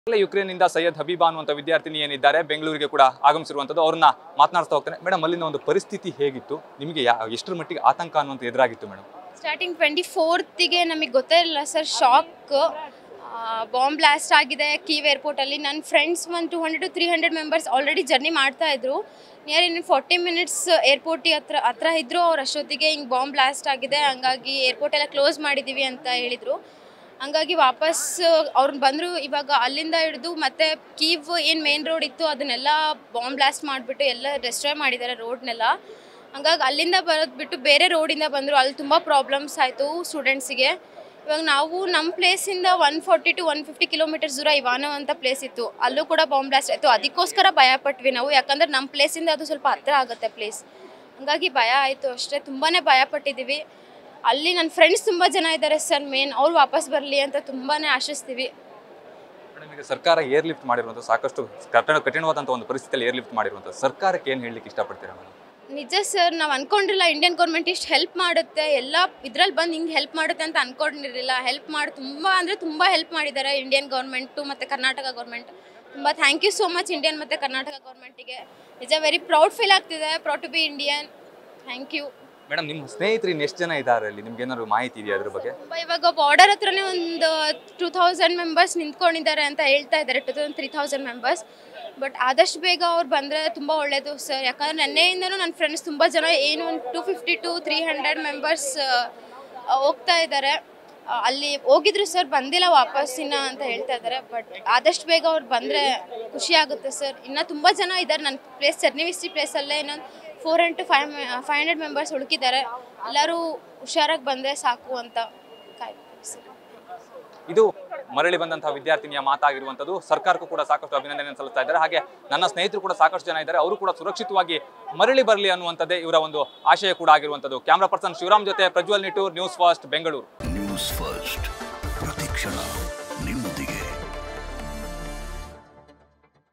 ಈಗಾಗಲೇ ಯುಕ್ರೇನ್ನಿಂದ ಸೈಯದ್ ಹಬೀಬಾ ಅನ್ನುವಂಥ ವಿದ್ಯಾರ್ಥಿನಿ ಏನಿದ್ದಾರೆ ಬೆಂಗಳೂರಿಗೆ ಕೂಡ ಆಗಮಿಸಿರುವಂಥದ್ದು ಅವ್ರನ್ನ ಮಾತನಾಡ್ತಾ ಹೋಗ್ತಾನೆ ಮೇಡಮ್ ಅಲ್ಲಿನ ಒಂದು ಪರಿಸ್ಥಿತಿ ಹೇಗಿತ್ತು ನಿಮಗೆ ಯಾ ಎಷ್ಟರ ಮಟ್ಟಿಗೆ ಆತಂಕ ಅನ್ನುವಂಥ ಎದುರಾಗಿತ್ತು ಮೇಡಮ್ ಸ್ಟಾರ್ಟಿಂಗ್ ಟ್ವೆಂಟಿ ಫೋರ್ತಿಗೆ ನಮಗೆ ಗೊತ್ತೇ ಇರಲಿಲ್ಲ sir shock bomb blast Kyiv ಕೀವ್ ಏರ್ಪೋರ್ಟಲ್ಲಿ ನನ್ನ ಫ್ರೆಂಡ್ಸ್ ಒಂದು two hundred to three hundred members already journey ಮಾಡ್ತಾ ಇದ್ರು ನಿಯರ್ ಇನ್ ಫಾರ್ಟಿ ಮಿನಿಟ್ಸ್ ಏರ್ಪೋರ್ಟಿಗೆ ಹತ್ರ ಹತ್ರ ಇದ್ರು ಅವ್ರು ಅಷ್ಟೊತ್ತಿಗೆ ಹಿಂಗೆ ಬಾಂಬ್ ಬ್ಲಾಸ್ಟ್ ಆಗಿದೆ ಹಂಗಾಗಿ ಏರ್ಪೋರ್ಟ್ ಎಲ್ಲ ಕ್ಲೋಸ್ ಮಾಡಿದ್ದೀವಿ ಅಂತ ಹೇಳಿದರು ಹಂಗಾಗಿ ವಾಪಸ್ ಅವ್ರು ಬಂದರು ಇವಾಗ ಅಲ್ಲಿಂದ ಹಿಡಿದು ಮತ್ತೆ ಕೀವ್ ಏನು ಮೇನ್ ರೋಡ್ ಇತ್ತು ಅದನ್ನೆಲ್ಲ ಬಾಂಬ್ ಬ್ಲಾಸ್ಟ್ ಮಾಡಿಬಿಟ್ಟು ಎಲ್ಲ ಡೆಸ್ಟ್ರಾಯ್ ಮಾಡಿದ್ದಾರೆ ರೋಡ್ನೆಲ್ಲ ಹಂಗಾಗಿ ಅಲ್ಲಿಂದ ಬರೋದು ಬಿಟ್ಟು ಬೇರೆ ರೋಡಿಂದ ಬಂದರು ಅಲ್ಲಿ ತುಂಬ ಪ್ರಾಬ್ಲಮ್ಸ್ ಆಯಿತು ಸ್ಟೂಡೆಂಟ್ಸಿಗೆ ಇವಾಗ ನಾವು ನಮ್ಮ ಪ್ಲೇಸಿಂದ one forty to one fifty kilometres ದೂರ ಇವಾನೋ ಅಂತ ಪ್ಲೇಸ್ ಇತ್ತು ಅಲ್ಲೂ ಕೂಡ ಬಾಂಬ್ ಬ್ಲಾಸ್ಟ್ ಆಯಿತು ಅದಕ್ಕೋಸ್ಕರ ಭಯ ಪಟ್ವಿ ನಾವು ಯಾಕಂದ್ರೆ ನಮ್ಮ ಪ್ಲೇಸಿಂದ ಅದು ಸ್ವಲ್ಪ ಹತ್ತಿರ ಆಗುತ್ತೆ ಪ್ಲೇಸ್ ಹಂಗಾಗಿ ಭಯ ಆಯಿತು ಅಷ್ಟೇ ತುಂಬಾ ಭಯ ಪಟ್ಟಿದ್ದೀವಿ ಅಲ್ಲಿ ನನ್ನ ಫ್ರೆಂಡ್ಸ್ ತುಂಬ ಜನ ಇದ್ದಾರೆ ಸರ್ ಮೇನ್ ಅವ್ರು ವಾಪಸ್ ಬರಲಿ ಅಂತ ತುಂಬಾ ಆಶಿಸ್ತೀವಿ ಮೇಡಮ್ ಈಗ ಸರ್ಕಾರ ಏರ್ ಲಿಫ್ಟ್ ಮಾಡಿರುವಂಥ ಸಾಕಷ್ಟು ಕಠಿಣ ಕಠಿಣವಾದಂಥ ಒಂದು ಪರಿಸ್ಥಿತಿಯಲ್ಲಿ ಏರ್ ಲಿಫ್ಟ್ ಮಾಡಿರುವಂಥ ಸರ್ಕಾರಕ್ಕೆ ಏನು ಹೇಳಲಿಕ್ಕೆ ಇಷ್ಟಪಡ್ತೀರಾ ಮೇಡಮ್ ನಿಜ ಸರ್ ನಾವು ಅನ್ಕೊಂಡಿರಲಿಲ್ಲ ಇಂಡಿಯನ್ ಗೌರ್ಮೆಂಟ್ ಇಷ್ಟು ಹೆಲ್ಪ್ ಮಾಡುತ್ತೆ ಎಲ್ಲ ಇದ್ರಲ್ಲಿ ಬಂದು ಹಿಂಗೆ ಹೆಲ್ಪ್ ಮಾಡುತ್ತೆ ಅಂತ ಅನ್ಕೊಂಡಿರಲಿಲ್ಲ ಹೆಲ್ಪ್ ಮಾಡಿ ತುಂಬ ಅಂದರೆ ತುಂಬ ಹೆಲ್ಪ್ ಮಾಡಿದ್ದಾರೆ ಇಂಡಿಯನ್ ಗೌರ್ಮೆಂಟು ಮತ್ತು ಕರ್ನಾಟಕ ಗೌರ್ಮೆಂಟ್ ತುಂಬ thank you so much Indian ಮತ್ತು ಕರ್ನಾಟಕ ಗೌರ್ಮೆಂಟಿಗೆ ನಿಜ ವೆರಿ ಪ್ರೌಡ್ ಫೀಲ್ ಆಗ್ತಿದೆ proud to be Indian thank you madam ನಿಮ್ಮ ಸ್ನೇಹಿತರು ಇನ್ನು ಎಷ್ಟು ಜನ ಇದ್ದಾರೆ ಅಲ್ಲಿ ನಿಮ್ಗೆ ಏನಾದ್ರು ಮಾಹಿತಿ ಇದೆಯಾ ಅದ್ರ ಬಗ್ಗೆ ತುಂಬ ಇವಾಗ ಬಾರ್ಡರ್ ಹತ್ರನೇ ಒಂದು ಟೂ ತೌಸಂಡ್ ಮೆಂಬರ್ಸ್ ನಿಂತ್ಕೊಂಡಿದ್ದಾರೆ ಅಂತ ಹೇಳ್ತಾ ಇದ್ದಾರೆ two thousand three thousand members but ಆದಷ್ಟು ಬೇಗ ಅವ್ರು ಬಂದರೆ ತುಂಬ ಒಳ್ಳೆಯದು ಸರ್ ಯಾಕಂದರೆ ನೆನ್ನೆಯಿಂದನೂ ನನ್ನ ಫ್ರೆಂಡ್ಸ್ ತುಂಬ ಜನ ಏನು ಒಂದು two fifty to three hundred members ಹೋಗ್ತಾ ಇದ್ದಾರೆ ಆ, ಅಲ್ಲಿ ಹೋಗಿದ್ರು ಸರ್ ಬಂದಿಲ್ಲ ವಾಪಸ್ ಇನ್ನ ಅಂತ ಹೇಳ್ತಾ ಇದ್ದಾರೆ ಬಟ್ ಆದಷ್ಟು ಬೇಗ ಅವ್ರು ಬಂದರೆ ಖುಷಿ ಆಗುತ್ತೆ ಸರ್ ಇನ್ನು ತುಂಬ ಜನ ಇದ್ದಾರೆ ನನ್ನ ಪ್ಲೇಸ್ ಚರ್ನಿವಿಸ್ಟಿ ಪ್ಲೇಸಲ್ಲೇ ಇನ್ನೊಂದು four hundred to five five hundred members ಉಳುಕಿದ್ದಾರೆ ಎಲ್ಲರೂ ಹುಷಾರಾಗಿ ಬಂದರೆ ಸಾಕು ಅಂತ ಕಾಯ್ತೀವಿ ಸರ್ ಇದು ಮರಳಿ ಬಂದಂತಹ ವಿದ್ಯಾರ್ಥಿನಿಯ ಮಾತಾಗಿರುವಂಥದ್ದು ಸರ್ಕಾರಕ್ಕೂ ಕೂಡ ಸಾಕಷ್ಟು ಅಭಿನಂದನೆ ಸಲ್ಲಿಸ್ತಾ ಇದ್ದಾರೆ ಹಾಗೆ ನನ್ನ ಸ್ನೇಹಿತರು ಕೂಡ ಸಾಕಷ್ಟು ಜನ ಇದ್ದಾರೆ ಅವರು ಕೂಡ ಸುರಕ್ಷಿತವಾಗಿ ಮರಳಿ ಬರಲಿ ಅನ್ನುವಂಥದ್ದೇ ಇವರ ಒಂದು ಆಶಯ ಕೂಡ ಆಗಿರುವಂಥದ್ದು ಕ್ಯಾಮ್ರಾ ಪರ್ಸನ್ ಶಿವರಾಮ್ ಜೊತೆ Prajwal Nitoor news first Bengaluru news first ಪ್ರತಿಕ್ಷಣ ನಿಮ್ಮೊಂದಿಗೆ